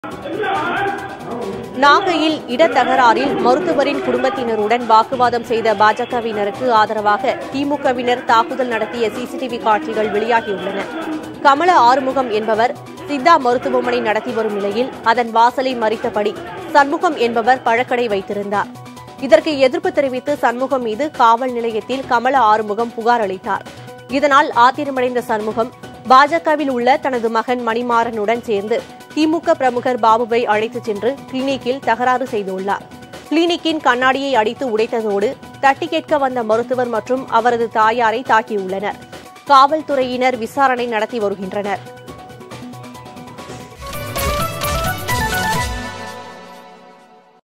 நாகையில் இடத்தகராறில் மருத்துவரின் குடும்பத்தினருடன் வாக்குவாதம் செய்த பாஜகவினருக்கு ஆதரவாக திமுகவினர் தாக்குதல் நடத்திய சிசிடிவி காட்சிகள் வெளியாகியுள்ளன கமல ஆறுமுகம் என்பவர் சித்தா மருத்துவமனை நடத்தி வரும் நிலையில் அதன் வாசலை மறித்தபடி சண்முகம் என்பவர் பழக்கடை வைத்திருந்தார் இதற்கு எதிர்ப்பு தெரிவித்து சண்முகம் மீது காவல் நிலையத்தில் கமல ஆறுமுகம் புகார் அளித்தார் இதனால் ஆத்திரமடைந்த சண்முகம் பாஜகவில் உள்ள தனது மகன் மணிமாறனுடன் சேர்ந்து திமுக பிரமுகர் பாபுவை அழைத்துச் சென்று கிளினிக்கில் தகராறு செய்துள்ளார் கிளினிக்கின் கண்ணாடியை அடித்து உடைத்ததோடு தட்டி கேட்க வந்த மருத்துவர் மற்றும் அவரது தாயாரை தாக்கியுள்ளனர் காவல்துறையினர் விசாரணை நடத்தி வருகின்றனர்